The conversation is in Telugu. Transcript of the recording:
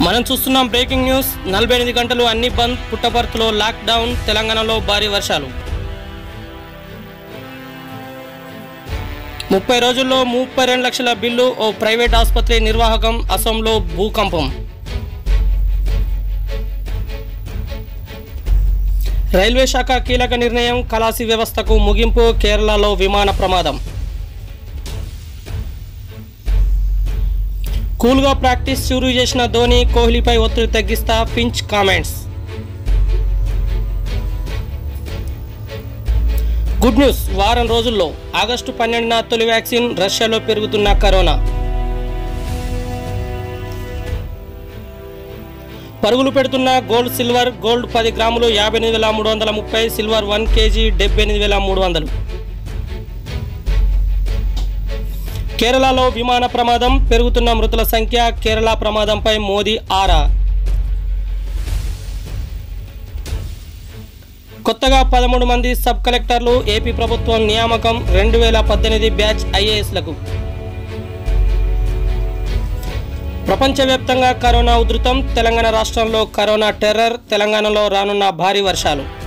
మనం చూస్తున్నాం బ్రేకింగ్ న్యూస్ నలభై ఎనిమిది గంటలు అన్ని బంద్ పుట్టపర్తిలో లాక్డౌన్ తెలంగాణలో భారీ వర్షాలు ముప్పై రోజుల్లో ముప్పై రెండు లక్షల బిల్లు ఓ ప్రైవేట్ ఆసుపత్రి నిర్వాహకం అసోంలో భూకంపం రైల్వే శాఖ కీలక నిర్ణయం కలాసి వ్యవస్థకు ముగింపు కేరళలో విమాన ప్రమాదం కూల్గా ప్రాక్టీస్ షురూ చేసిన ధోని కోహ్లీపై ఒత్తిడి తగ్గిస్తా ఫించ్ కామెంట్స్ గుడ్ న్యూస్ వారం రోజుల్లో ఆగస్టు పన్నెండున తొలి వ్యాక్సిన్ రష్యాలో పెరుగుతున్న కరోనా పరుగులు పెడుతున్న గోల్డ్ సిల్వర్ గోల్డ్ పది గ్రాములు యాభై ఎనిమిది వేల మూడు వందల ముప్పై సిల్వర్ వన్ కేజీ డెబ్బై ఎనిమిది వేల మూడు వందలు కేరళలో విమాన ప్రమాదం పెరుగుతున్న మృతుల సంఖ్య కేరళ ప్రమాదంపై మోదీ ఆరా కొత్తగా పదమూడు మంది సబ్ కలెక్టర్లు ఏపీ ప్రభుత్వం నియామకం రెండు వేల పద్దెనిమిది బ్యాచ్ ఐఏఎస్లకు ప్రపంచవ్యాప్తంగా కరోనా ఉధృతం తెలంగాణ రాష్ట్రంలో కరోనా టెర్రర్ తెలంగాణలో రానున్న భారీ వర్షాలు